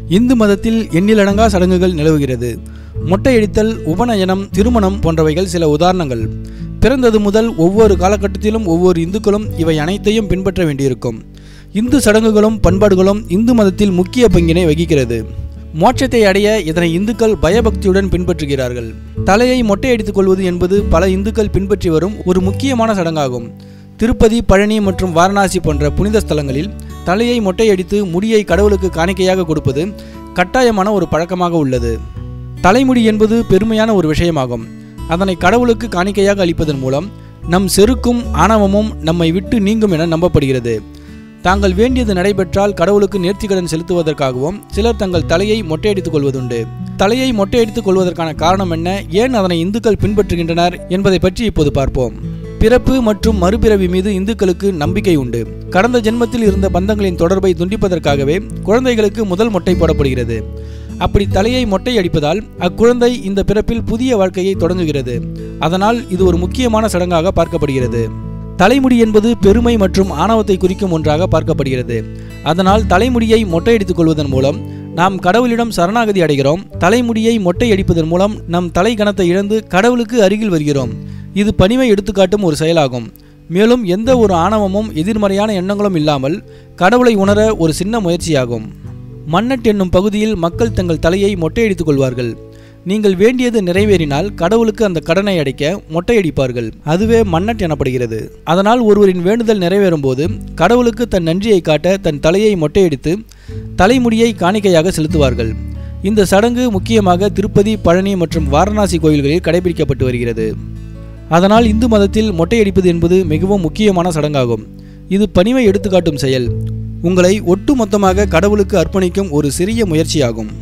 இந்து மதத்தில் எண்ணிலடங்கா சடங்குகள் நிலவுகிறது மொட்டையடித்தல் உபநயனம் திருமணம் போன்றவைகள் சில உதாரணங்கள் பிறந்தது முதல் ஒவ்வொரு காலகட்டத்திலும் ஒவ்வொரு இந்துக்களும் இவை அனைத்தையும் பின்பற்ற வேண்டியிருக்கும் இந்து சடங்குகளும் பண்பாடுகளும் இந்து மதத்தில் முக்கிய பங்கினை வகிக்கிறது மோட்சத்தை அடைய இதனை இந்துக்கள் பயபக்தியுடன் பின்பற்றுகிறார்கள் தலையை மொட்டையடித்துக் கொள்வது என்பது பல இந்துக்கள் பின்பற்றி வரும் ஒரு முக்கியமான சடங்காகும் திருப்பதி பழனி மற்றும் வாரணாசி போன்ற புனித ஸ்தலங்களில் தலையை மொட்டையடித்து முடியை கடவுளுக்கு காணிக்கையாக கொடுப்பது கட்டாயமான ஒரு பழக்கமாக உள்ளது தலைமுடி என்பது பெருமையான ஒரு விஷயமாகும் அதனை கடவுளுக்கு காணிக்கையாக அளிப்பதன் மூலம் நம் செருக்கும் ஆணவமும் நம்மை விட்டு நீங்கும் என நம்பப்படுகிறது தாங்கள் வேண்டியது நடைபெற்றால் கடவுளுக்கு நேர்த்திக்கடன் செலுத்துவதற்காகவும் சிலர் தங்கள் தலையை மொட்டையடித்துக் கொள்வதுண்டு தலையை மொட்டையடித்துக் கொள்வதற்கான காரணம் என்ன ஏன் அதனை இந்துக்கள் பின்பற்றுகின்றனர் என்பதை பற்றி இப்போது பார்ப்போம் பிறப்பு மற்றும் மறுபிறவி மீது இந்துக்களுக்கு நம்பிக்கை உண்டு கடந்த ஜென்மத்தில் இருந்த பந்தங்களின் தொடர்பை துண்டிப்பதற்காகவே குழந்தைகளுக்கு முதல் மொட்டை போடப்படுகிறது அப்படி தலையை மொட்டை அடிப்பதால் அக்குழந்தை இந்த பிறப்பில் புதிய வாழ்க்கையை தொடங்குகிறது அதனால் இது ஒரு முக்கியமான சடங்காக பார்க்கப்படுகிறது தலைமுடி என்பது பெருமை மற்றும் ஆணவத்தை குறிக்கும் ஒன்றாக பார்க்கப்படுகிறது அதனால் தலைமுடியை மொட்டையடித்துக் கொள்வதன் மூலம் நாம் கடவுளிடம் சரணாகதி அடைகிறோம் தலைமுடியை மொட்டையடிப்பதன் மூலம் நம் தலை கணத்தை இழந்து கடவுளுக்கு அருகில் வருகிறோம் இது பணிவை எடுத்துக்காட்டும் ஒரு செயலாகும் மேலும் எந்த ஒரு ஆணவமும் எதிர்மறையான எண்ணங்களும் இல்லாமல் கடவுளை உணர ஒரு சின்ன முயற்சியாகும் மன்னட் என்னும் பகுதியில் மக்கள் தங்கள் தலையை மொட்டையடித்துக் கொள்வார்கள் நீங்கள் வேண்டியது நிறைவேறினால் கடவுளுக்கு அந்த கடனை அடைக்க மொட்டையடிப்பார்கள் அதுவே மன்னட் எனப்படுகிறது அதனால் ஒருவரின் வேண்டுதல் நிறைவேறும் போது கடவுளுக்கு தன் நன்றியை காட்ட தன் தலையை மொட்டையடித்து தலைமுடியை காணிக்கையாக செலுத்துவார்கள் இந்த சடங்கு முக்கியமாக திருப்பதி பழனி மற்றும் வாரணாசி கோயில்களில் கடைபிடிக்கப்பட்டு வருகிறது அதனால் இந்து மதத்தில் மொட்டையடிப்பது என்பது மிகவும் முக்கியமான சடங்காகும் இது பணிவை எடுத்துக்காட்டும் செயல் உங்களை ஒட்டுமொத்தமாக கடவுளுக்கு அர்ப்பணிக்கும் ஒரு சிறிய முயற்சியாகும்